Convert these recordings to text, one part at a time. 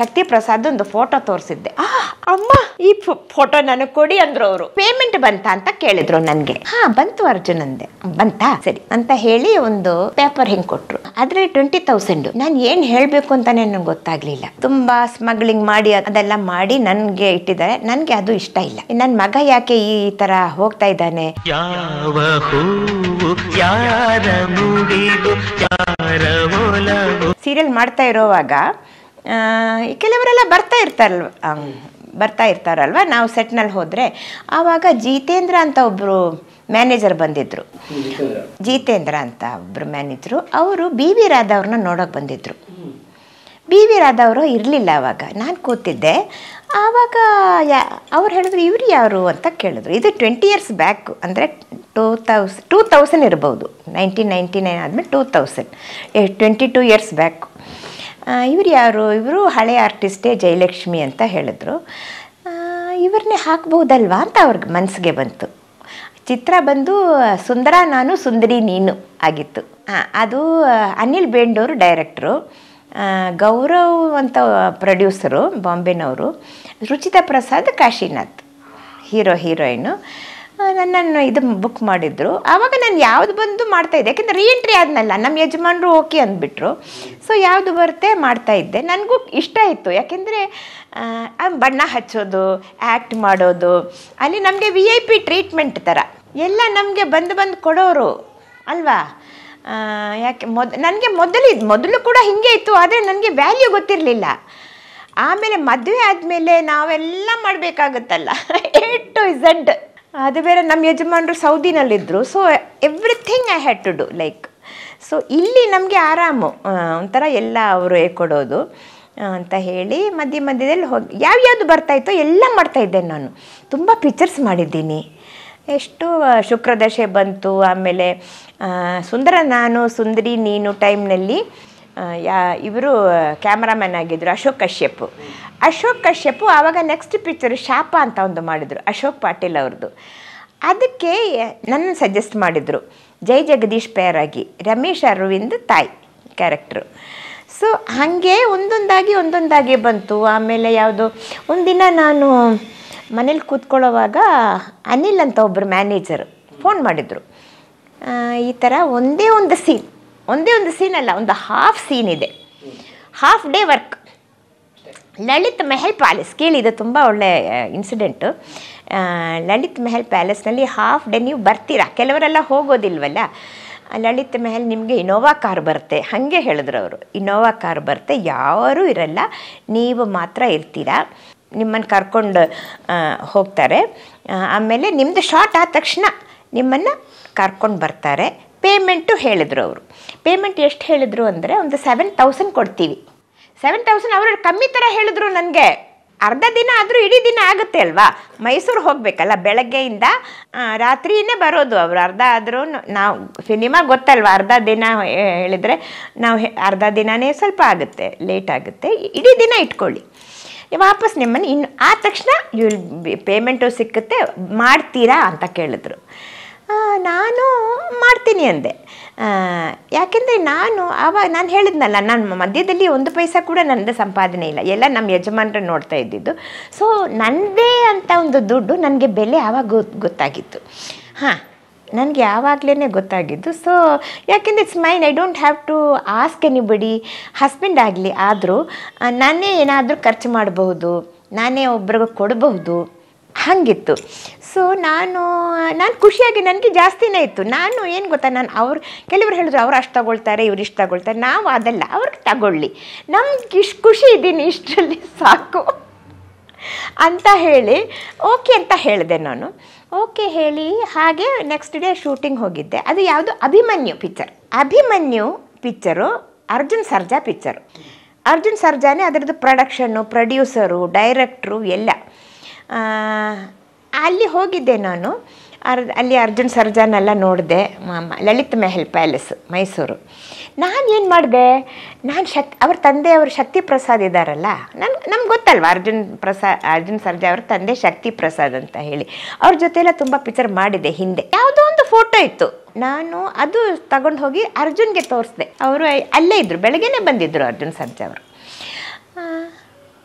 ಶಕ್ತಿ ಪ್ರಸಾದ್ ಒಂದು ಫೋಟೋ ತೋರಿಸಿದ್ದೆ ಆ ಅಮ್ಮ ಈ ಫೋಟೋ ನನಗೆ ಕೊಡಿ ಅಂದ್ರು ಅವರು ಪೇಮೆಂಟ್ ಬಂತಾ ಅಂತ ಕೇಳಿದ್ರು ನನಗೆ ಹಾ ಬಂತು ಅರ್ಜುನ್ ಅಂದೆ ಬಂತಾ ಸರಿ ಅಂತ ಹೇಳಿ ಒಂದು ಪೇಪರ್ ಹಿಂಗ್ ಕೊಟ್ರು ಆದ್ರೆ ಟ್ವೆಂಟಿ ತೌಸಂಡ್ ನಾನು ಏನ್ ಹೇಳ್ಬೇಕು ಅಂತಾನೆ ನನಗೆ ಗೊತ್ತಾಗ್ಲಿಲ್ಲ ತುಂಬಾ ಸ್ಮಗ್ಲಿಂಗ್ ಮಾಡಿ ಅದೆಲ್ಲ ಮಾಡಿ ನನ್ಗೆ ಇಟ್ಟಿದ್ದಾರೆ ನನ್ಗೆ ಅದು ಇಷ್ಟ ಇಲ್ಲ ನನ್ನ ಮಗ ಯಾಕೆ ಈ ತರ ಹೋಗ್ತಾ ಇದ್ದಾನೆ ಯಾವ ಹೂವು ಯಾರ ಮುಡಿದು ಯಾರ ಒಲವು ಸೀರಿಯಲ್ ಮಾಡ್ತಾ ಇರೋವಾಗ ಆ, ಈ ಕೆಲವರೆಲ್ಲ ಬರ್ತಾ ಇರ್ತಾರಲ್ವ ಆಮ್, ಬರ್ತಾ ಇರ್ತಾರಲ್ವ ನಾವು ಸೆಟ್ನಲ್ಲಿ ಹೋದರೆ ಆವಾಗ ಜಿತೇಂದ್ರ ಅಂತ ಒಬ್ಬರು ಮ್ಯಾನೇಜರ್ ಬಂದಿದ್ರು ಜಿತೇಂದ್ರ ಅಂತ ಒಬ್ಬರು ಮ್ಯಾನೇಜರು ಅವರು ಬಿ ವಿ ರಾಧವ್ರನ್ನ ನೋಡೋಕೆ ಬಂದಿದ್ರು ಬಿ ವಿ ರಾಧವರು ಇರಲಿಲ್ಲ ಅವಾಗ ನಾನು ಕೂತಿದ್ದೆ ಆವಾಗ ಯಾ ಅವ್ರು ಹೇಳಿದ್ರು ಇವ್ರು ಯಾರು ಅಂತ ಕೇಳಿದ್ರು ಇದು ಟ್ವೆಂಟಿ ಇಯರ್ಸ್ ಬ್ಯಾಕ್ ಅಂದರೆ ಟೂ ತೌಸ್ ಟೂ ತೌಸಂಡ್ ಇರ್ಬೋದು ನೈನ್ಟೀನ್ ನೈಂಟಿ ನೈನ್ ಆದಮೇಲೆ two thousand twenty two years back ಇವ್ರು ಯಾರು ಇವರು ಹಳೆ ಆರ್ಟಿಸ್ಟೇ ಜಯಲಕ್ಷ್ಮಿ ಅಂತ ಹೇಳಿದ್ರು ಆ, ಇವ್ರನ್ನೇ ಹಾಕ್ಬೋದಲ್ವಾ ಅಂತ ಅವ್ರಿಗೆ ಮನಸ್ಸಿಗೆ ಬಂತು ಚಿತ್ರ ಬಂದು ಸುಂದರ ನಾನು ಸುಂದರಿ ನೀನು ಆಗಿತ್ತು ಆ, ಅದು ಅನಿಲ್ ಬೇಂಡವರು ಡೈರೆಕ್ಟ್ರು ಆ, ಗೌರವ್ ಅಂತ ಪ್ರೊಡ್ಯೂಸರು ಬಾಂಬೆನವರು ರುಚಿತಾ ಪ್ರಸಾದ್ ಕಾಶಿನಾಥ್ ಹೀರೋ ಹೀರೋಯಿನು ನನ್ನನ್ನು ಇದು ಬುಕ್ ಮಾಡಿದ್ರು ಆವಾಗ ನಾನು ಯಾವುದು ಬಂದು ಮಾಡ್ತಾ ಇದ್ದೆ ಯಾಕೆಂದ್ರೆ ರೀಎಂಟ್ರಿ ಆದ್ನಲ್ಲ ನಮ್ಮ ಯಜಮಾನರು ಓಕೆ ಅಂದ್ಬಿಟ್ರು ಸೊ ಯಾವುದು ಬರುತ್ತೆ ಮಾಡ್ತಾ ಇದ್ದೆ ನನಗೂ ಇಷ್ಟ ಇತ್ತು ಯಾಕೆಂದರೆ ಬಣ್ಣ ಹಚ್ಚೋದು ಆ್ಯಕ್ಟ್ ಮಾಡೋದು ಅಲ್ಲಿ ನಮಗೆ ವಿ ಐ ಪಿ ಟ್ರೀಟ್ಮೆಂಟ್ ಥರ ಎಲ್ಲ ನಮಗೆ ಬಂದು ಬಂದು ಕೊಡೋರು ಅಲ್ವಾ ಆ, ಯಾಕೆ ಮೊದ್ ನನಗೆ ಮೊದಲು ಮೊದಲು ಕೂಡ ಹಿಂಗೆ ಇತ್ತು ಆದರೆ ನನಗೆ ವ್ಯಾಲ್ಯೂ ಗೊತ್ತಿರಲಿಲ್ಲ ಆಮೇಲೆ ಮದುವೆ ಆದಮೇಲೆ ನಾವೆಲ್ಲ ಮಾಡಬೇಕಾಗುತ್ತಲ್ಲ ಎ ಟು ಝಡ್ ಅದು ಬೇರೆ ನಮ್ಮ ಯಜಮಾನರು ಸೌದಿನಲ್ಲಿದ್ದರು so everything I had to do like so ಇಲ್ಲಿ ನಮಗೆ ಆರಾಮು ಆ, ಒಂಥರ ಎಲ್ಲ ಅವರು ಕೊಡೋದು ಆ, ಅಂತ ಹೇಳಿ ಮಧ್ಯ ಮಧ್ಯದಲ್ಲಿ ಹೋಗಿ ಯಾವ್ಯಾವುದು ಬರ್ತಾಯಿತ್ತೋ ಎಲ್ಲ ಮಾಡ್ತಾಯಿದ್ದೆ ನಾನು ತುಂಬ ಪಿಕ್ಚರ್ಸ್ ಮಾಡಿದ್ದೀನಿ ಎಷ್ಟು ಆ, ಶುಕ್ರದಶೆ ಬಂತು ಆಮೇಲೆ ಆ, ಸುಂದರ ನಾನು ಸುಂದರಿ ನೀನು ಟೈಮ್ನಲ್ಲಿ ಯಾ ಇವರು ಕ್ಯಾಮ್ರಾಮನ್ ಆಗಿದ್ದರು ಅಶೋಕ್ ಕಶ್ಯಪ್ ಅಶೋಕ್ ಕಶ್ಯಪ್ ಆವಾಗ ನೆಕ್ಸ್ಟ್ ಪಿಕ್ಚರ್ ಶಾಪ ಅಂತ ಒಂದು ಮಾಡಿದರು ಅಶೋಕ್ ಪಾಟೀಲ್ ಅವ್ರದ್ದು ಅದಕ್ಕೆ ನನ್ನ ಸಜೆಸ್ಟ್ ಮಾಡಿದರು ಜೈ ಜಗದೀಶ್ ಪೇರ್ ಆಗಿ ರಮೇಶ್ ಅರವಿಂದ್ ತಾಯಿ ಕ್ಯಾರೆಕ್ಟ್ರು ಸೊ ಹಾಗೆ ಒಂದೊಂದಾಗಿ ಒಂದೊಂದಾಗಿ ಬಂತು ಆಮೇಲೆ ಯಾವುದು ಒಂದಿನ ನಾನು ಮನೇಲಿ ಕೂತ್ಕೊಳ್ಳೋವಾಗ ಅನಿಲ್ ಅಂತ ಒಬ್ಬರು ಮ್ಯಾನೇಜರ್ ಫೋನ್ ಮಾಡಿದರು ಆ, ಈ ಥರ ಒಂದೇ ಒಂದು ಸೀನ್ ಒಂದೇ ಒಂದು ಸೀನ್ ಅಲ್ಲ ಒಂದು ಹಾಫ್ ಸೀನ್ ಇದೆ half day work Lalit Mahal palace ಕೇಳಿ ಇದು ತುಂಬ ಒಳ್ಳೆ ಇನ್ಸಿಡೆಂಟು ಲಲಿತ್ ಮೆಹಲ್ ಪ್ಯಾಲೇಸ್ನಲ್ಲಿ ಹಾಫ್ ಡೇ ನೀವು ಬರ್ತೀರಾ ಕೆಲವರೆಲ್ಲ ಹೋಗೋದಿಲ್ವಲ್ಲ ಲಲಿತ್ ಮೆಹಲ್ ನಿಮಗೆ ಇನೋವಾ ಕಾರ್ ಬರುತ್ತೆ ಹಾಗೆ ಹೇಳಿದ್ರು ಅವರು ಇನೋವಾ ಕಾರ್ ಬರುತ್ತೆ ಯಾರೂ ಇರಲ್ಲ ನೀವು ಮಾತ್ರ ಇರ್ತೀರಾ ನಿಮ್ಮನ್ನು ಕರ್ಕೊಂಡು ಆ, ಹೋಗ್ತಾರೆ ಆ, ಆಮೇಲೆ ನಿಮ್ಮದು ಶಾರ್ಟ್ ಆದ ತಕ್ಷಣ ನಿಮ್ಮನ್ನು ಕರ್ಕೊಂಡು ಬರ್ತಾರೆ ಪೇಮೆಂಟು ಹೇಳಿದರು ಅವರು ಪೇಮೆಂಟ್ ಎಷ್ಟು ಹೇಳಿದರು ಅಂದರೆ ಒಂದು ಸೆವೆನ್ ತೌಸಂಡ್ ಕೊಡ್ತೀವಿ ಸೆವೆನ್ ತೌಸಂಡ್ ಅವರು ಕಮ್ಮಿ ಥರ ಹೇಳಿದ್ರು ನನಗೆ ಅರ್ಧ ದಿನ ಆದರೂ ಇಡೀ ದಿನ ಆಗುತ್ತೆ ಅಲ್ವಾ ಮೈಸೂರು ಹೋಗಬೇಕಲ್ಲ ಬೆಳಗ್ಗೆಯಿಂದ ಆ, ರಾತ್ರಿನೇ ಬರೋದು ಅವರು ಅರ್ಧ ಆದರೂ ನಾವು ಸಿನಿಮಾ ಗೊತ್ತಲ್ವಾ ಅರ್ಧ ದಿನ ಹೇ- ಹೇಳಿದರೆ ನಾವು ಹೆ- ಅರ್ಧ ದಿನನೇ ಸ್ವಲ್ಪ ಆಗುತ್ತೆ ಲೇಟ್ ಆಗುತ್ತೆ ಇಡೀ ದಿನ ಇಟ್ಕೊಳ್ಳಿ ವಾಪಸ್ ನಿಮ್ಮನ್ನು ಇನ್ನು ಆದ ತಕ್ಷಣ ಯು ಪೇಮೆಂಟು ಸಿಕ್ಕುತ್ತೆ ಮಾಡ್ತೀರಾ ಅಂತ ಕೇಳಿದ್ರು ಆ, ನಾನು ಮಾಡ್ತೀನಿ ಅಂದೆ ಆ, ಯಾಕೆಂದರೆ ನಾನು ಆವಾಗ ನಾನು ಹೇಳಿದ್ನಲ್ಲ ನಾನು ಮಧ್ಯದಲ್ಲಿ ಒಂದು ಪೈಸಾ ಕೂಡ ನನ್ನದು ಸಂಪಾದನೆ ಇಲ್ಲ ಎಲ್ಲ ನಮ್ಮ ಯಜಮಾನ್ರು ನೋಡ್ತಾ ಇದ್ದಿದ್ದು ಸೊ ನನ್ನದೇ ಅಂತ ಒಂದು ದುಡ್ಡು ನನಗೆ ಬೆಲೆ ಆವಾಗ ಗೊತ್ ಗೊತ್ತಾಗಿತ್ತು ಹಾಂ ನನಗೆ ಯಾವಾಗಲೇ ಗೊತ್ತಾಗಿದ್ದು ಸೊ ಯಾಕೆಂದರೆ it's mine I don't have to ask anybody husband ಆಗಲಿ ಆದರೂ ನಾನೇ ಏನಾದರೂ ಖರ್ಚು ಮಾಡಬಹುದು ನಾನೇ ಒಬ್ರಿಗೆ ಕೊಡಬಹುದು ಹಾಗಿತ್ತು ಸೊ ನಾನು ನಾನು ಖುಷಿಯಾಗಿ ನನಗೆ ಜಾಸ್ತಿನೇ ಇತ್ತು ನಾನು ಏನು ಗೊತ್ತಾ ನಾನು ಅವ್ರು ಕೆಲವರು ಹೇಳಿದ್ರು ಅವ್ರು ಅಷ್ಟು ತಗೊಳ್ತಾರೆ ಇವ್ರು ಇಷ್ಟು ತಗೊಳ್ತಾರೆ ನಾವು ಅದಲ್ಲ ಅವ್ರಿಗೆ ತಗೊಳ್ಳಿ ನಮ್ಗೆ ಇಷ್ಟು ಖುಷಿ ಇದ್ದೀನಿ ಇಷ್ಟರಲ್ಲಿ ಸಾಕು ಅಂತ ಹೇಳಿ ಓಕೆ ಅಂತ ಹೇಳಿದೆ ನಾನು ಓಕೆ ಹೇಳಿ ಹಾಗೆ ನೆಕ್ಸ್ಟ್ ಡೇ ಶೂಟಿಂಗ್ ಹೋಗಿದ್ದೆ ಅದು ಯಾವುದು Abhimanyu picture Abhimanyu picture Arjun Sarja picture Arjun ಸರ್ಜಾನೇ ಅದರದ್ದು ಪ್ರೊಡಕ್ಷನ್ನು ಪ್ರೊಡ್ಯೂಸರು ಡೈರೆಕ್ಟ್ರು ಎಲ್ಲ ಆ, ಅಲ್ಲಿ ಹೋಗಿದ್ದೆ ನಾನು ಅರ್ ಅಲ್ಲಿ ಅರ್ಜುನ್ ಸರ್ಜಾನೆಲ್ಲ ನೋಡಿದೆ ಮ- ಲಲಿತ್ ಮೆಹಲ್ ಪ್ಯಾಲೇಸ್ ಮೈಸೂರು ನಾನು ಏನು ಮಾಡಿದೆ ನಾನು ಶಕ್ ಅವ್ರ ತಂದೆ ಅವರು ಶಕ್ತಿ ಪ್ರಸಾದ್ ಇದ್ದಾರಲ್ಲ ನನ್ ನಮ್ಗೆ ಗೊತ್ತಲ್ವ ಅರ್ಜುನ್ ಪ್ರಸಾದ್ ಅರ್ಜುನ್ ಸರ್ಜಾ ಅವ್ರ ತಂದೆ ಶಕ್ತಿ ಪ್ರಸಾದ್ ಅಂತ ಹೇಳಿ ಅವ್ರ ಜೊತೆ ಎಲ್ಲ ತುಂಬ ಪಿಕ್ಚರ್ ಮಾಡಿದೆ ಹಿಂದೆ ಯಾವುದೋ ಒಂದು ಫೋಟೋ ಇತ್ತು ನಾನು ಅದು ತಗೊಂಡು ಹೋಗಿ ಅರ್ಜುನ್ಗೆ ತೋರಿಸ್ದೆ ಅವರು ಅಲ್ಲೇ ಇದ್ದರು ಬೆಳಗ್ಗೆನೇ ಬಂದಿದ್ದರು ಅರ್ಜುನ್ ಸರ್ಜಾ ಅವರು ಆ,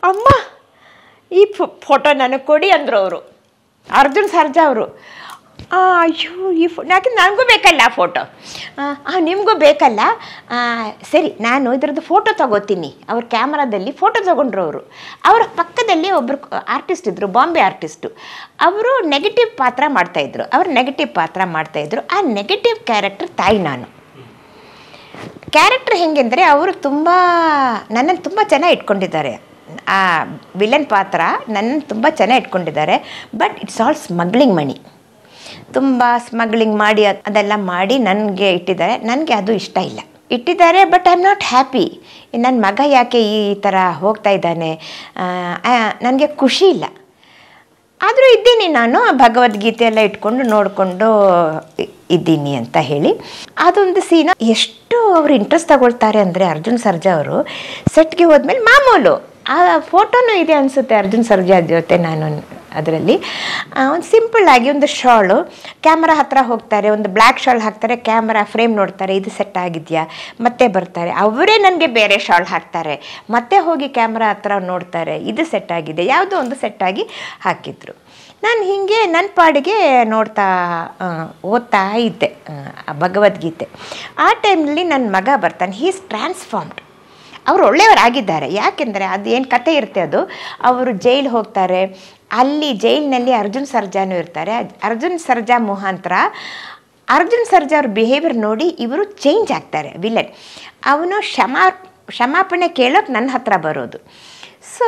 ಅಮ್ಮ ಈ ಫೋಟೋ ನನಗೆ ಕೊಡಿ ಅಂದರು ಅವರು ಅರ್ಜುನ್ ಸರ್ಜಾ ಅವರು ಅಯ್ಯೋ ಈ ಫೋ ಯಾಕೆ ನನಗೂ ಬೇಕಲ್ಲ ಆ ಫೋಟೋ ಹಾಂ ನಿಮಗೂ ಬೇಕಲ್ಲ ಆ, ಸರಿ ನಾನು ಇದ್ರದ್ದು ಫೋಟೋ ತಗೋತೀನಿ ಅವ್ರ ಕ್ಯಾಮ್ರಾದಲ್ಲಿ ಫೋಟೋ ತಗೊಂಡ್ರು ಅವರು ಅವರ ಪಕ್ಕದಲ್ಲಿ ಒಬ್ಬರು ಆರ್ಟಿಸ್ಟ್ ಇದ್ದರು ಬಾಂಬೆ ಆರ್ಟಿಸ್ಟು ಅವರು ನೆಗೆಟಿವ್ ಪಾತ್ರ ಮಾಡ್ತಾಯಿದ್ರು ಅವ್ರು ನೆಗೆಟಿವ್ ಪಾತ್ರ ಮಾಡ್ತಾಯಿದ್ರು ಆ ನೆಗೆಟಿವ್ ಕ್ಯಾರೆಕ್ಟರ್ ತಾಯಿ ನಾನು ಕ್ಯಾರೆಕ್ಟರ್ ಹೆಂಗೆಂದರೆ ಅವರು ತುಂಬ ನನ್ನನ್ನು ತುಂಬ ಚೆನ್ನಾಗಿ ಇಟ್ಕೊಂಡಿದ್ದಾರೆ ಆ ವಿಲನ್ ಪಾತ್ರ ನನ್ನನ್ನು ತುಂಬ ಚೆನ್ನಾಗಿ ಇಟ್ಕೊಂಡಿದ್ದಾರೆ but it's all smuggling money ತುಂಬ ಸ್ಮಗ್ಲಿಂಗ್ ಮಾಡಿ ಅದ್- ಅದೆಲ್ಲ ಮಾಡಿ ನನಗೆ ಇಟ್ಟಿದ್ದಾರೆ ನನಗೆ ಅದು ಇಷ್ಟ ಇಲ್ಲ ಇಟ್ಟಿದ್ದಾರೆ but I am not happy ನನ್ನ ಮಗ ಯಾಕೆ ಈ ಥರ ಹೋಗ್ತಾ ಇದ್ದಾನೆ ನನಗೆ ಖುಷಿ ಇಲ್ಲ ಆದರೂ ಇದ್ದೀನಿ ನಾನು ಭಗವದ್ಗೀತೆ ಎಲ್ಲ ಇಟ್ಕೊಂಡು ನೋಡಿಕೊಂಡು ಇದ್ದೀನಿ ಅಂತ ಹೇಳಿ ಅದೊಂದು ಸೀನ ಎಷ್ಟು ಅವರು ಇಂಟ್ರೆಸ್ಟ್ ತಗೊಳ್ತಾರೆ ಅಂದರೆ ಅರ್ಜುನ್ ಸರ್ಜಾ ಅವರು ಸೆಟ್ಗೆ ಹೋದ್ಮೇಲೆ ಮಾಮೂಲು ಆ ಫೋಟೋನೂ ಇದೆ ಅನಿಸುತ್ತೆ ಅರ್ಜುನ್ ಸರ್ಜಾ ಜೊತೆ ನಾನು ಅದರಲ್ಲಿ ಒಂದು ಸಿಂಪಲ್ ಆಗಿ ಒಂದು ಶಾಲು ಕ್ಯಾಮ್ರಾ ಹತ್ರ ಹೋಗ್ತಾರೆ ಒಂದು ಬ್ಲ್ಯಾಕ್ ಶಾಲ್ ಹಾಕ್ತಾರೆ ಕ್ಯಾಮ್ರಾ ಫ್ರೇಮ್ ನೋಡ್ತಾರೆ ಇದು ಸೆಟ್ ಆಗಿದೆಯಾ ಮತ್ತೆ ಬರ್ತಾರೆ ಅವರೇ ನನಗೆ ಬೇರೆ ಶಾಲ್ ಹಾಕ್ತಾರೆ ಮತ್ತೆ ಹೋಗಿ ಕ್ಯಾಮ್ರಾ ಹತ್ರ ನೋಡ್ತಾರೆ ಇದು ಸೆಟ್ ಆಗಿದೆ ಯಾವುದೋ ಒಂದು ಸೆಟ್ ಆಗಿ ಹಾಕಿದ್ರು ನಾನು ಹೀಗೆ ನನ್ನ ಪಾಡಿಗೆ ನೋಡ್ತಾ ಆ, ಓದ್ತಾ ಇದ್ದೆ ಆ, ಭಗವದ್ಗೀತೆ ಆ ಟೈಮ್ನಲ್ಲಿ ನನ್ನ ಮಗ ಬರ್ತಾನೆ ಹೀ ಈಸ್ ಟ್ರಾನ್ಸ್ಫಾರ್ಮ್ಡ್ ಅವರು ಒಳ್ಳೆಯವರಾಗಿದ್ದಾರೆ ಯಾಕೆಂದರೆ ಅದು ಏನು ಕತೆ ಇರುತ್ತೆ ಅದು ಅವರು ಜೈಲ್ ಹೋಗ್ತಾರೆ ಅಲ್ಲಿ ಜೈಲಿನಲ್ಲಿ ಅರ್ಜುನ್ ಸರ್ಜಾನು ಇರ್ತಾರೆ ಅರ್ಜುನ್ ಸರ್ಜಾ ಮುಖಾಂತರ ಅರ್ಜುನ್ ಸರ್ಜಾ ಅವ್ರ ಬಿಹೇವಿಯರ್ ನೋಡಿ ಇವರು ಚೇಂಜ್ ಆಗ್ತಾರೆ ವಿಲನ್ ಅವನು ಕ್ಷಮಾ ಕ್ಷಮಾಪಣೆ ಕೇಳೋಕೆ ನನ್ನ ಹತ್ರ ಬರೋದು ಸೊ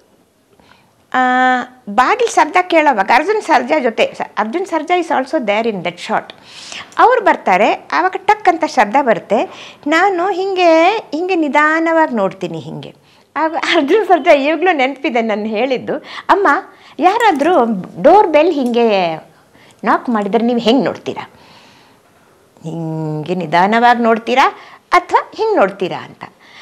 ಬಾಗಿಲು ಶಬ್ದ ಕೇಳೋವಾಗ ಅರ್ಜುನ್ ಸರ್ಜಾ ಜೊತೆ ಸ- Arjun Sarja is also there in that shot ಅವ್ರು ಬರ್ತಾರೆ ಆವಾಗ ಟಕ್ ಅಂತ ಶಬ್ದ ಬರುತ್ತೆ ನಾನು ಹಿಂಗೆ ಹಿಂಗೆ ನಿಧಾನವಾಗಿ ನೋಡ್ತೀನಿ ಹಿಂಗೆ ಆಗ ಅರ್ಜುನ್ ಸರ್ಜಾ ಈಗಲೂ ನೆನಪಿದೆ ನಾನು ಹೇಳಿದ್ದು ಅಮ್ಮ ಯಾರಾದರೂ ಡೋರ್ ಬೆಲ್ ಹಿಂಗೆ ನಾಕ್ ಮಾಡಿದರೆ ನೀವು ಹೆಂಗೆ ನೋಡ್ತೀರಾ ಹಿಂಗೆ ನಿಧಾನವಾಗಿ ನೋಡ್ತೀರಾ ಅಥವಾ ಹಿಂಗೆ ನೋಡ್ತೀರಾ ಅಂತ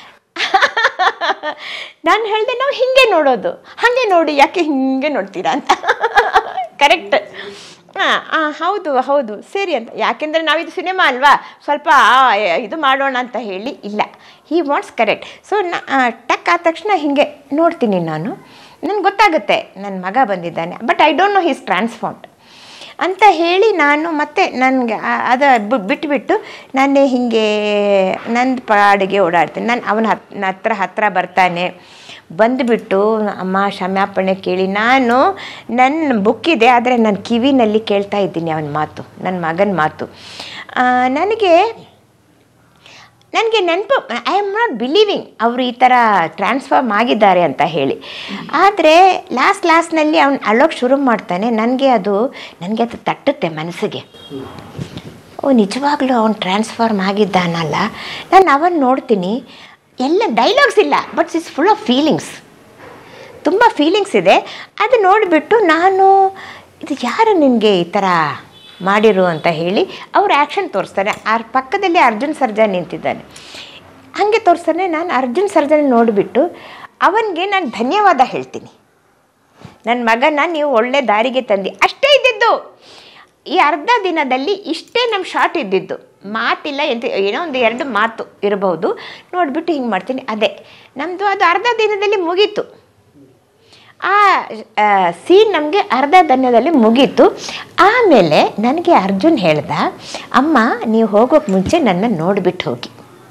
ನಾನು ಹೇಳಿದೆ ನಾವು ಹಿಂಗೆ ನೋಡೋದು ಹಾಗೆ ನೋಡಿ ಯಾಕೆ ಹಿಂಗೆ ನೋಡ್ತೀರಾ ಅಂತ ಕರೆಕ್ಟ್ ಹಾಂ ಹಾಂ ಹೌದು ಹೌದು ಸರಿ ಅಂತ ಯಾಕೆಂದರೆ ನಾವಿದು ಸಿನಿಮಾ ಅಲ್ವಾ ಸ್ವಲ್ಪ ಆ, ಇದು ಮಾಡೋಣ ಅಂತ ಹೇಳಿ ಇಲ್ಲ ಹಿ ವಾಂಟ್ಸ್ ಕರೆಕ್ಟ್ ಸೊ ನಾ ಟಕ್ ಆದ ತಕ್ಷಣ ಹಿಂಗೆ ನೋಡ್ತೀನಿ ನಾನು ನನಗೆ ಗೊತ್ತಾಗುತ್ತೆ ನನ್ನ ಮಗ ಬಂದಿದ್ದಾನೆ but I don't know he's transformed ಅಂತ ಹೇಳಿ ನಾನು ಮತ್ತೆ ನನಗೆ ಅದು ಬಿ- ಬಿಟ್ಬಿಟ್ಟು ನಾನೇ ಹೀಗೆ ನನ್ನ ಪಾಡಿಗೆ ಓಡಾಡ್ತೀನಿ ನಾನು ಅವನ ಹತ್ ನನ್ನ ಹತ್ರ ಹತ್ರ ಬರ್ತಾನೆ ಬಂದುಬಿಟ್ಟು ಅಮ್ಮ ಕ್ಷಮಾಪಣೆ ಕೇಳಿ ನಾನು ನನ್ನ ಬುಕ್ ಇದೆ ಆದರೆ ನನ್ನ ಕಿವಿನಲ್ಲಿ ಕೇಳ್ತಾ ಇದ್ದೀನಿ ಅವನ ಮಾತು ನನ್ನ ಮಗನ ಮಾತು ಆ, ನನಗೆ ನನಗೆ ನೆನಪು ಐ ಆಮ್ ನಾಟ್ ಬಿಲೀವಿಂಗ್ ಅವರು ಈ ಥರ ಟ್ರಾನ್ಸ್ಫಾರ್ಮ್ ಆಗಿದ್ದಾರೆ ಅಂತ ಹೇಳಿ ಆದರೆ ಲಾಸ್ಟ್ ಲಾಸ್ಟ್ನಲ್ಲಿ ಅವ್ನು ಅಳೋಕ್ಕೆ ಶುರು ಮಾಡ್ತಾನೆ ನನಗೆ ಅದು ನನಗೆ ಅದು ತಟ್ಟುತ್ತೆ ಮನಸ್ಸಿಗೆ ಓ ನಿಜವಾಗ್ಲೂ ಅವ್ನು ಟ್ರಾನ್ಸ್ಫಾರ್ಮ್ ಆಗಿದ್ದಾನಲ್ಲ ನಾನು ಅವನ್ನ ನೋಡ್ತೀನಿ ಎಲ್ಲ ಡೈಲಾಗ್ಸ್ ಇಲ್ಲ but it's full of feelings ತುಂಬ ಫೀಲಿಂಗ್ಸ್ ಇದೆ ಅದು ನೋಡಿಬಿಟ್ಟು ನಾನು ಇದು ಯಾರು ನಿನಗೆ ಈ ಥರ ಮಾಡಿರು ಅಂತ ಹೇಳಿ ಅವ್ರು ಆ್ಯಕ್ಷನ್ ತೋರಿಸ್ತಾರೆ ಆ ಪಕ್ಕದಲ್ಲಿ ಅರ್ಜುನ್ ಸರ್ಜಾ ನಿಂತಿದ್ದಾನೆ ಹಾಗೆ ತೋರಿಸ್ತಾನೆ ನಾನು ಅರ್ಜುನ್ ಸರ್ಜನ್ ನೋಡಿಬಿಟ್ಟು ಅವನಿಗೆ ನಾನು ಧನ್ಯವಾದ ಹೇಳ್ತೀನಿ ನನ್ನ ಮಗನ ನೀವು ಒಳ್ಳೆ ದಾರಿಗೆ ತಂದು ಅಷ್ಟೇ ಇದ್ದಿದ್ದು ಈ ಅರ್ಧ ದಿನದಲ್ಲಿ ಇಷ್ಟೇ ನಮ್ಮ ಶಾರ್ಟ್ ಇದ್ದಿದ್ದು ಮಾತಿಲ್ಲ ಎಂತ ಏನೋ ಒಂದು ಎರಡು ಮಾತು ಇರಬಹುದು ನೋಡಿಬಿಟ್ಟು ಹಿಂಗೆ ಮಾಡ್ತೀನಿ ಅದೇ ನಮ್ಮದು ಅದು ಅರ್ಧ ದಿನದಲ್ಲಿ ಮುಗೀತು ಆ ಸೀನ್ ನಮಗೆ ಅರ್ಧ ದಿನದಲ್ಲಿ ಮುಗೀತು ಆಮೇಲೆ ನನಗೆ ಅರ್ಜುನ್ ಹೇಳ್ದ ಅಮ್ಮ ನೀವು ಹೋಗೋಕ್ಕೆ ಮುಂಚೆ ನನ್ನ ನೋಡಿಬಿಟ್ಟು ಹೋಗಿ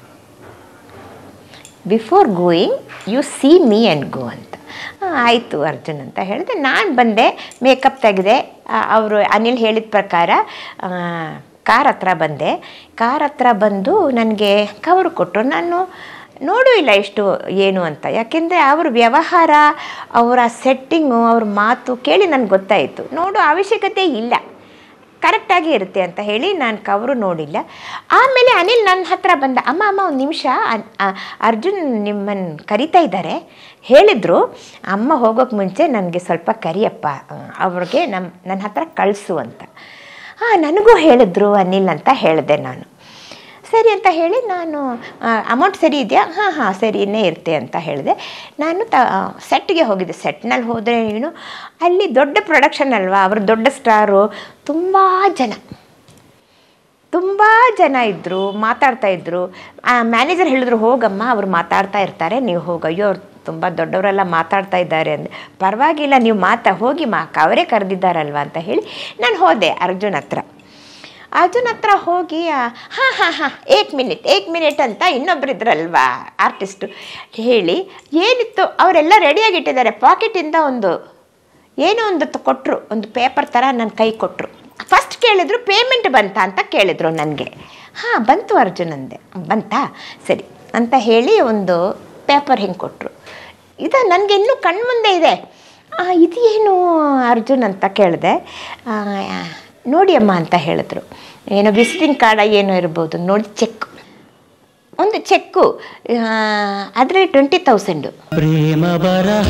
before going you see me and go ಅಂತ "ಆ, ಆಯಿತು ಅರ್ಜುನ್ ಅಂತ ಹೇಳಿದೆ ನಾನು ಬಂದೆ ಮೇಕಪ್ ತೆಗೆದೆ ಅವರು ಅನಿಲ್ ಹೇಳಿದ ಪ್ರಕಾರ ಕಾರ್ ಹತ್ರ ಬಂದೆ ಕಾರ್ ಹತ್ರ ಬಂದು ನನಗೆ ಕವರು ಕೊಟ್ಟರು ನಾನು ನೋಡೂ ಇಲ್ಲ ಎಷ್ಟು ಏನು ಅಂತ ಯಾಕೆಂದರೆ ಅವ್ರ ವ್ಯವಹಾರ ಅವರ ಸೆಟ್ಟಿಂಗು ಅವ್ರ ಮಾತು ಕೇಳಿ ನನಗೆ ಗೊತ್ತಾಯಿತು ನೋಡೋ ಅವಶ್ಯಕತೆ ಇಲ್ಲ ಕರೆಕ್ಟಾಗಿ ಇರುತ್ತೆ ಅಂತ ಹೇಳಿ ನಾನು ಕವರು ನೋಡಿಲ್ಲ ಆಮೇಲೆ ಅನಿಲ್ ನನ್ನ ಹತ್ರ ಬಂದ ಅಮ್ಮ ಅಮ್ಮ ಒಂದು ನಿಮಿಷ ಅನ್- ಆ, ಅರ್ಜುನ್ ನಿಮ್ಮನ್ನು ಕರಿತಾ ಇದ್ದಾರೆ ಹೇಳಿದರು ಅಮ್ಮ ಹೋಗೋಕ್ಕೆ ಮುಂಚೆ ನನಗೆ ಸ್ವಲ್ಪ ಕರಿಯಪ್ಪ ಆ, ಅವ್ರಿಗೆ ನಮ್ಮ ನನ್ನ ಹತ್ರ ಕಳಿಸು ಅಂತ ಹಾಂ ನನಗೂ ಹೇಳಿದ್ರು ಅನಿಲ್ ಅಂತ ಹೇಳಿದೆ ನಾನು ಸರಿ ಅಂತ ಹೇಳಿ ನಾನು ಅಮೌಂಟ್ ಸರಿ ಇದೆಯಾ ಹಾಂ ಹಾಂ ಸರಿಯೇ ಇರುತ್ತೆ ಅಂತ ಹೇಳಿದೆ ನಾನು ತ ಸೆಟ್ಗೆ ಹೋಗಿದ್ದೆ ಸೆಟ್ನಲ್ಲಿ ಹೋದರೆ ಏನು ಅಲ್ಲಿ ದೊಡ್ಡ ಪ್ರೊಡಕ್ಷನ್ ಅಲ್ವಾ ಅವರು ದೊಡ್ಡ ಸ್ಟಾರು ತುಂಬ ಜನ ತುಂಬ ಜನ ಇದ್ದರು ಮಾತಾಡ್ತಾ ಇದ್ದರು ಮ್ಯಾನೇಜರ್ ಹೇಳಿದ್ರು ಹೋಗಮ್ಮ ಅವ್ರು ಮಾತಾಡ್ತಾ ಇರ್ತಾರೆ ನೀವು ಹೋಗಿ ಅಯ್ಯೋ ಅವ್ರು ತುಂಬ ದೊಡ್ಡವರೆಲ್ಲ ಮಾತಾಡ್ತಾ ಇದ್ದಾರೆ ಅಂದೆ ಪರವಾಗಿಲ್ಲ ನೀವು ಮಾತಾ ಹೋಗಿ ಮಾ ಅವರೇ ಕರೆದಿದ್ದಾರಲ್ವ ಅಂತ ಹೇಳಿ ನಾನು ಹೋದೆ ಅರ್ಜುನ್ ಹತ್ರ ಅರ್ಜುನ್ ಹತ್ರ ಹೋಗಿ ಹಾಂ ಹಾಂ ಹಾಂ ಏಕ್ ಮಿನಿಟ್ ಏಕ್ ಮಿನಿಟ್ ಅಂತ ಇನ್ನೊಬ್ರು ಇದ್ರಲ್ವಾ ಆರ್ಟಿಸ್ಟು ಹೇಳಿ ಏನಿತ್ತು ಅವರೆಲ್ಲ ರೆಡಿಯಾಗಿ ಇಟ್ಟಿದ್ದಾರೆ ಪಾಕೆಟಿಂದ ಒಂದು ಏನೋ ಒಂದು ಕೊಟ್ಟರು ಒಂದು ಪೇಪರ್ ಥರ ನನ್ನ ಕೈ ಕೊಟ್ಟರು ಫಸ್ಟ್ ಕೇಳಿದ್ರು ಪೇಮೆಂಟ್ ಬಂತಾ ಅಂತ ಕೇಳಿದ್ರು ನನಗೆ ಹಾಂ ಬಂತು ಅರ್ಜುನ್ ಅಂದೆ ಬಂತಾ ಸರಿ ಅಂತ ಹೇಳಿ ಒಂದು ಪೇಪರ್ ಹಿಂಗೆ ಕೊಟ್ಟರು ಇದು ನನಗೆ ಇನ್ನೂ ಕಣ್ಮುಂದೆ ಇದೆ ಆ, ಇದೇನು ಅರ್ಜುನ್ ಅಂತ ಕೇಳಿದೆ ಆ, ನೋಡಿ ಅಮ್ಮ ಅಂತ ಹೇಳಿದ್ರು ಏನೋ ವಿಸಿಟಿಂಗ್ ಕಾರ್ಡ ಏನೋ ಇರ್ಬೋದು ನೋಡಿ ಚೆಕ್ ಒಂದು ಚೆಕ್ಕು ಅದರಲ್ಲಿ ಟ್ವೆಂಟಿ ತೌಸಂಡು ಪ್ರೇಮ ಬರಹ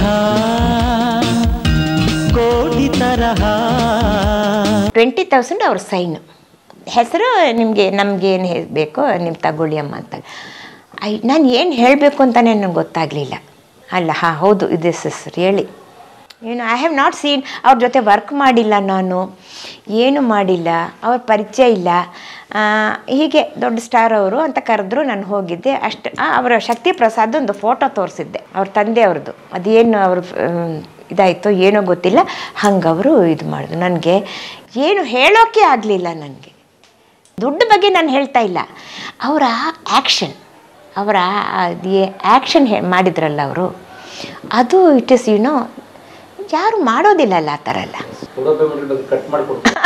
ಕೋಟಿ ತರಹ ಟ್ವೆಂಟಿ ತೌಸಂಡ್ ಅವ್ರ ಸೈನು ಹೆಸರು ನಿಮಗೆ ನಮಗೇನು ಬೇಕೋ ನೀವು ತಗೊಳ್ಳಿ ಅಮ್ಮ ಅಂತ ಐ ನಾನು ಏನು ಹೇಳಬೇಕು ಅಂತಲೇ ನನಗೆ ಗೊತ್ತಾಗಲಿಲ್ಲ ಅಲ್ಲ ಹಾಂ ಹೌದು ಇದು ಸಸ್ ಹೇಳಿ ಏನು ಐ ಹ್ಯಾವ್ ನಾಟ್ ಸೀನ್ ಅವ್ರ ಜೊತೆ ವರ್ಕ್ ಮಾಡಿಲ್ಲ ನಾನು ಏನು ಮಾಡಿಲ್ಲ ಅವ್ರ ಪರಿಚಯ ಇಲ್ಲ ಆ, ಹೀಗೆ ದೊಡ್ಡ ಸ್ಟಾರ್ ಅವರು ಅಂತ ಕರೆದ್ರು ನಾನು ಹೋಗಿದ್ದೆ ಅಷ್ಟು ಆ, ಅವರ ಶಕ್ತಿ ಪ್ರಸಾದ್ ಒಂದು ಫೋಟೋ ತೋರಿಸಿದ್ದೆ ಅವ್ರ ತಂದೆ ಅವ್ರದ್ದು ಅದೇನು ಅವ್ರ ಇದಾಯಿತು ಏನೋ ಗೊತ್ತಿಲ್ಲ ಹಂಗೆ ಅವರು ಇದು ಮಾಡಿದ್ರು ನನಗೆ ಏನು ಹೇಳೋಕ್ಕೆ ಆಗಲಿಲ್ಲ ನನಗೆ ದುಡ್ಡು ಬಗ್ಗೆ ನಾನು ಹೇಳ್ತಾ ಇಲ್ಲ ಅವರ ಆ್ಯಕ್ಷನ್ ಅವರ ಆ್ಯಕ್ಷನ್ ಹೇ ಮಾಡಿದ್ರಲ್ಲ ಅವರು ಅದು ಇಟ್ ಇಸ್ ಯುನೋ ಯಾರು ಮಾಡೋದಿಲ್ಲಲ್ಲ ಆ ಥರ ಎಲ್ಲ ಫೋಟೋ ಪೇಮೆಂಟ್ ಬಗ್ಗೆ ಕಟ್ ಮಾಡಿಕೊಡ್ತೀನಿ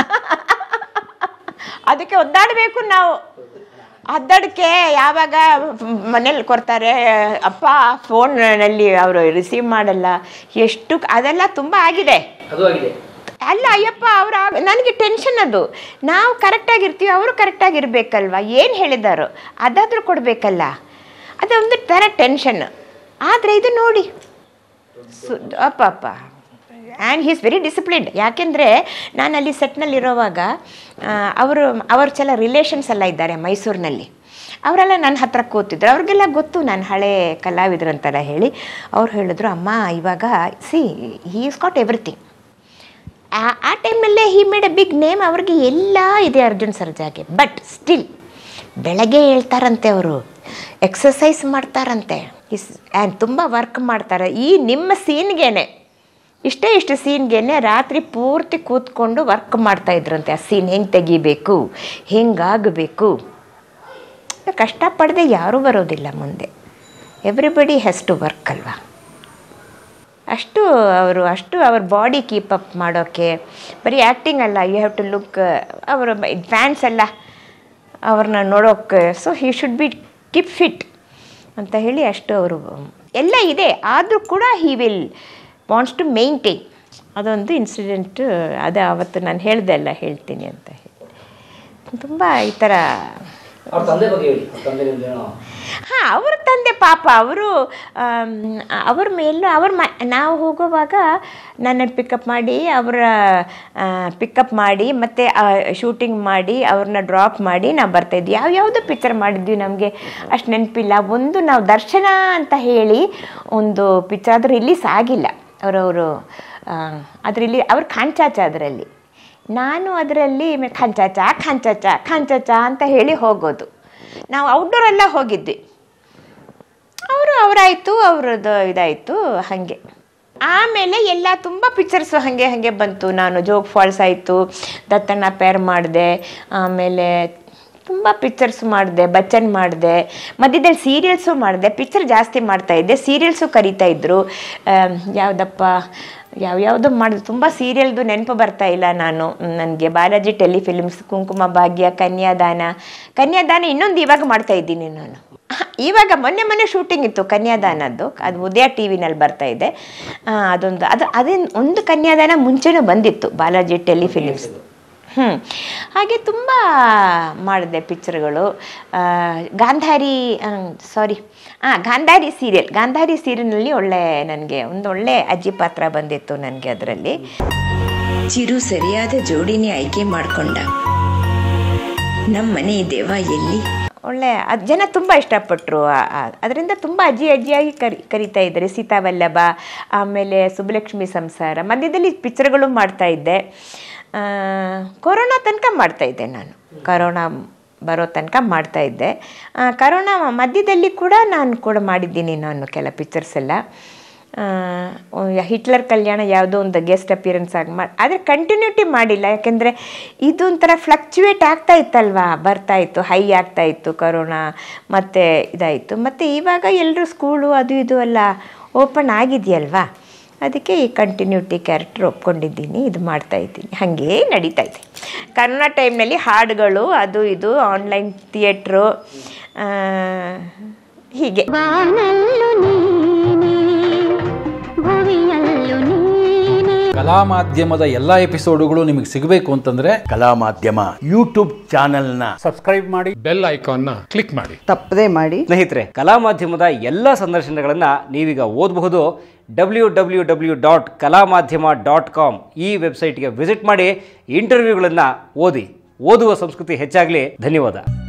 ಅದಕ್ಕೆ ಒದ್ದಾಡಬೇಕು ನಾವು ಒದ್ದಾಡಕ್ಕೆ ಯಾವಾಗ ಮನೇಲಿ ಕೊಡ್ತಾರೆ ಅಪ್ಪ ಫೋನ್ನಲ್ಲಿ ಅವರು ರಿಸೀವ್ ಮಾಡಲ್ಲ ಎಷ್ಟು ಅದೆಲ್ಲ ತುಂಬ ಆಗಿದೆ ಅದು ಆಗಿದೆ ಅಲ್ಲ ಅಯ್ಯಪ್ಪ ಅವರ ನನಗೆ ಟೆನ್ಷನ್ ಅದು ನಾವು ಕರೆಕ್ಟಾಗಿರ್ತೀವಿ ಅವರು ಕರೆಕ್ಟಾಗಿರ್ಬೇಕಲ್ವ ಏನು ಹೇಳಿದಾರೋ ಅದಾದರೂ ಕೊಡಬೇಕಲ್ಲ ಅದೊಂದು ಥರ ಟೆನ್ಷನ್ ಆದರೆ ಇದು ನೋಡಿ ಸು ಅಪ್ಪ ಅಪ್ಪ ಆ್ಯಂಡ್ ಹೀಸ್ ವೆರಿ ಡಿಸಿಪ್ಲಿನ್ಡ್ ಯಾಕೆಂದರೆ ನಾನು ಅಲ್ಲಿ ಸೆಟ್ನಲ್ಲಿರೋವಾಗ ಅವರು ಅವ್ರ ಚೆಲ್ಲ ರಿಲೇಷನ್ಸ್ ಎಲ್ಲ ಇದ್ದಾರೆ ಮೈಸೂರಿನಲ್ಲಿ ಅವರೆಲ್ಲ ನನ್ನ ಹತ್ರ ಕೂತಿದ್ರು ಅವ್ರಿಗೆಲ್ಲ ಗೊತ್ತು ನಾನು ಹಳೆ ಕಲಾವಿದ್ರು ಅಂತೆಲ್ಲ ಹೇಳಿ ಅವ್ರು ಹೇಳಿದ್ರು ಅಮ್ಮ ಇವಾಗ see he is got everything ಆ ಆ ಟೈಮಲ್ಲೇ he made a big name ಅವ್ರಿಗೆ ಎಲ್ಲ ಇದೆ ಅರ್ಜುನ್ ಸರ್ಜಾಗೆ ಬಟ್ ಸ್ಟಿಲ್ ಬೆಳಗ್ಗೆ ಹೇಳ್ತಾರಂತೆ ಅವರು ಎಕ್ಸಸೈಸ್ ಮಾಡ್ತಾರಂತೆ ಇಸ್ ಆ್ಯಂಡ್ ತುಂಬ ವರ್ಕ್ ಮಾಡ್ತಾರೆ ಈ ನಿಮ್ಮ ಸೀನ್ಗೇನೆ ಇಷ್ಟೇ ಇಷ್ಟು ಸೀನ್ಗೇನೆ ರಾತ್ರಿ ಪೂರ್ತಿ ಕೂತ್ಕೊಂಡು ವರ್ಕ್ ಮಾಡ್ತಾ ಇದ್ರಂತೆ ಆ ಸೀನ್ ಹೆಂಗೆ ತೆಗಿಬೇಕು ಹೆಂಗಾಗಬೇಕು ಕಷ್ಟಪಡದೆ ಯಾರೂ ಬರೋದಿಲ್ಲ ಮುಂದೆ ಎವ್ರಿಬಡಿ ಹ್ಯಾಸ್ ಟು ವರ್ಕ್ ಅಲ್ವಾ ಅಷ್ಟು ಅವರು ಅಷ್ಟು ಅವ್ರ ಬಾಡಿ ಕೀಪ್ ಅಪ್ ಮಾಡೋಕ್ಕೆ ಬರೀ ಆ್ಯಕ್ಟಿಂಗ್ ಅಲ್ಲ ಯು ಹ್ಯಾವ್ ಟು ಲುಕ್ ಅವರ ಫ್ಯಾನ್ಸ್ ಎಲ್ಲ ಅವ್ರನ್ನ ನೋಡೋಕ್ಕೆ so he should be keep fit ಅಂತ ಹೇಳಿ ಅಷ್ಟು ಅವರು ಎಲ್ಲ ಇದೆ ಆದರೂ ಕೂಡ he will wants to maintain ಅದೊಂದು ಇನ್ಸಿಡೆಂಟ್ ಅದು ಅವತ್ತು ನಾನು ಹೇಳ್ದೆ ಅಲ್ಲ ಹೇಳ್ತೀನಿ ಅಂತ ಹೇಳಿ ತುಂಬ ಈ ಥರ ಅವ್ರ ತಂದೆ ಬಗ್ಗೆ ಹೇಳಿ ಅವ್ರ ತಂದೆ ನಿಮ್ದು ಏನೋ ಹಾಂ ಅವ್ರ ತಂದೆ ಪಾಪ ಅವರು ಅವ್ರ ಮೇಲೂ ಅವ್ರ ಮ ನಾವು ಹೋಗುವಾಗ ನನ್ನನ್ನು ಪಿಕಪ್ ಮಾಡಿ ಅವರ ಪಿಕಪ್ ಮಾಡಿ ಮತ್ತು ಶೂಟಿಂಗ್ ಮಾಡಿ ಅವ್ರನ್ನ ಡ್ರಾಪ್ ಮಾಡಿ ನಾವು ಬರ್ತಾಯಿದ್ವಿ ಯಾವ ಯಾವುದೋ ಪಿಕ್ಚರ್ ಮಾಡಿದ್ವಿ ನಮಗೆ ಅಷ್ಟು ನೆನಪಿಲ್ಲ ಒಂದು ನಾವು ದರ್ಶನ ಅಂತ ಹೇಳಿ ಒಂದು ಪಿಕ್ಚರ್ ಅದು ರಿಲೀಸ್ ಆಗಿಲ್ಲ ಅವರವರು ಅದರಲ್ಲಿ ಅವ್ರ ಖಾಂಚಾಚ ಅದರಲ್ಲಿ ನಾನು ಅದರಲ್ಲಿ ಖಂಚಾಚ ಖಂಚಾಚ ಖಂಚಾಚ ಅಂತ ಹೇಳಿ ಹೋಗೋದು ನಾವು ಔಟ್ಡೋರೆಲ್ಲ ಹೋಗಿದ್ವಿ ಅವರು ಅವರಾಯಿತು ಅವ್ರದ್ದು ಇದಾಯಿತು ಹಾಗೆ ಆಮೇಲೆ ಎಲ್ಲ ತುಂಬ ಪಿಕ್ಚರ್ಸು ಹಾಗೆ ಹಾಗೆ ಬಂತು ನಾನು ಜೋಗ್ ಫಾಲ್ಸ್ ಆಯಿತು ದತ್ತಣ್ಣ ಪೇರ್ ಮಾಡಿದೆ ಆಮೇಲೆ ತುಂಬ ಪಿಕ್ಚರ್ಸ್ ಮಾಡಿದೆ ಬಚ್ಚನ್ ಮಾಡಿದೆ ಮಧ್ಯದಲ್ಲಿ ಸೀರಿಯಲ್ಸು ಮಾಡಿದೆ ಪಿಕ್ಚರ್ ಜಾಸ್ತಿ ಮಾಡ್ತಾಯಿದ್ದೆ ಸೀರಿಯಲ್ಸು ಕರಿತಾ ಇದ್ದರು ಆಮ್, ಯಾವುದಪ್ಪ ಯಾವ್ಯಾವುದೋ ಮಾಡಿದ್ರು ತುಂಬ ಸೀರಿಯಲ್ದು ನೆನಪು ಬರ್ತಾ ಇಲ್ಲ ನಾನು ನನಗೆ ಬಾಲಾಜಿ ಟೆಲಿಫಿಲ್ಮ್ಸ್ ಕುಂಕುಮ ಭಾಗ್ಯ ಕನ್ಯಾದಾನ ಕನ್ಯಾದಾನ ಇನ್ನೊಂದು ಇವಾಗ ಮಾಡ್ತಾ ಇದ್ದೀನಿ ನಾನು ಹ, ಇವಾಗ ಮೊನ್ನೆ ಮೊನ್ನೆ ಶೂಟಿಂಗ್ ಇತ್ತು ಕನ್ಯಾದಾನದ್ದು ಅದು ಉದಯ ಟಿ ವಿನಲ್ಲಿ ಬರ್ತಾ ಇದೆ ಆ, ಅದೊಂದು ಅದು ಅದೇ ಒಂದು ಕನ್ಯಾದಾನ ಮುಂಚೆನೂ ಬಂದಿತ್ತು ಬಾಲಾಜಿ ಟೆಲಿಫಿಲಿಮ್ಸ್ ಹ್ಞೂ ಹಾಗೆ ತುಂಬ ಮಾಡಿದೆ ಪಿಕ್ಚರ್ಗಳು ಆ, ಗಾಂಧಾರಿ ಸಾರಿ ಹಾಂ ಗಾಂಧಾರಿ ಸೀರಿಯಲ್ ಗಾಂಧಾರಿ ಸೀರಿಯಲ್ನಲ್ಲಿ ಒಳ್ಳೆ ನನಗೆ ಒಂದು ಒಳ್ಳೆ ಅಜ್ಜಿ ಪಾತ್ರ ಬಂದಿತ್ತು ನನಗೆ ಅದರಲ್ಲಿ ಚಿರು ಸರಿಯಾದ ಜೋಡಿನೇ ಆಯ್ಕೆ ಮಾಡ್ಕೊಂಡ ನಮ್ಮನೆ ದೇವ ಎಲ್ಲಿ ಒಳ್ಳೆ ಅದು ಜನ ತುಂಬ ಇಷ್ಟಪಟ್ಟರು ಅದರಿಂದ ತುಂಬ ಅಜ್ಜಿ ಅಜ್ಜಿಯಾಗಿ ಕರಿ ಕರಿತಾ ಇದ್ದಾರೆ ಸೀತಾವಲ್ಲಭ ಆಮೇಲೆ ಸುಬ್ಬಲಕ್ಷ್ಮಿ ಸಂಸಾರ ಮಧ್ಯದಲ್ಲಿ ಪಿಕ್ಚರ್ಗಳು ಮಾಡ್ತಾ ಇದ್ದೆ ಆ, ಕೊರೋನಾ ತನಕ ಮಾಡ್ತಾ ಇದ್ದೆ ನಾನು ಕೊರೋನಾ ಬರೋ ತನಕ ಮಾಡ್ತಾ ಇದ್ದೆ ಆ, ಕರೋನಾ ಮಧ್ಯದಲ್ಲಿ ಕೂಡ ನಾನು ಕೂಡ ಮಾಡಿದ್ದೀನಿ ನಾನು ಕೆಲ ಪಿಕ್ಚರ್ಸ್ ಎಲ್ಲ ಆ, ಹಿಟ್ಲರ್ ಕಲ್ಯಾಣ ಯಾವುದೋ ಒಂದು ಗೆಸ್ಟ್ ಅಪಿಯರೆನ್ಸ್ ಆಗಿ ಮಾಡಿ ಆದರೆ ಕಂಟಿನ್ಯೂಟಿ ಮಾಡಿಲ್ಲ ಯಾಕೆಂದರೆ ಇದು ಒಂಥರ ಫ್ಲಕ್ಚುಯೇಟ್ ಆಗ್ತಾ ಇತ್ತಲ್ವಾ ಬರ್ತಾ ಇತ್ತು ಹೈ ಆಗ್ತಾ ಇತ್ತು ಕರೋನಾ ಮತ್ತು ಇದಾಯಿತು ಮತ್ತು ಇವಾಗ ಎಲ್ಲರೂ ಸ್ಕೂಲು ಅದು ಇದು ಎಲ್ಲ ಓಪನ್ ಆಗಿದೆಯಲ್ವಾ ಅದಕ್ಕೆ ಈ ಕಂಟಿನ್ಯೂಟಿ ಕ್ಯಾರೆಕ್ಟರ್ ಒಪ್ಕೊಂಡಿದ್ದೀನಿ ಇದು ಮಾಡ್ತಾ ಇದ್ದೀನಿ ಹಾಗೇ ನಡೀತಾ ಇದೆ ಕರೋನಾ ಟೈಮ್ನಲ್ಲಿ ಹಾಡುಗಳು ಅದು ಇದು ಆನ್ಲೈನ್ ಥಿಯೇಟ್ರು ಹೀಗೆ ಬಾನಲ್ಲು ನೀನೆ ಭುವಿಯಲ್ಲು ನೀನೆ ಕಲಾ ಮಾಧ್ಯಮದ ಎಲ್ಲಾ ಎಪಿಸೋಡುಗಳು ನಿಮಗೆ ಸಿಗಬೇಕು ಅಂತಂದ್ರೆ ಕಲಾ ಮಾಧ್ಯಮ ಯೂಟ್ಯೂಬ್ ಚಾನೆಲ್ನ ಬೆಲ್ ಐಕಾನ್ನ ಕ್ಲಿಕ್ ಮಾಡಿ ತಪ್ಪದೇ ಮಾಡಿ ಸ್ನೇಹಿತರೆ ಕಲಾ ಮಾಧ್ಯಮದ ಎಲ್ಲ ಸಂದರ್ಶನಗಳನ್ನು ನೀವೀಗ ಓದಬಹುದು ಡಬ್ಲ್ಯೂ ಡಬ್ಲ್ಯೂ ಡಬ್ಲ್ಯೂ ಡಾಟ್ ಕಲಾ ಮಾಧ್ಯಮ ಡಾಟ್ ಕಾಮ್ ಈ ವೆಬ್ಸೈಟ್ಗೆ ವಿಸಿಟ್ ಮಾಡಿ ಇಂಟರ್ವ್ಯೂಗಳನ್ನು ಓದಿ ಓದುವ ಸಂಸ್ಕೃತಿ ಹೆಚ್ಚಾಗಲಿ ಧನ್ಯವಾದ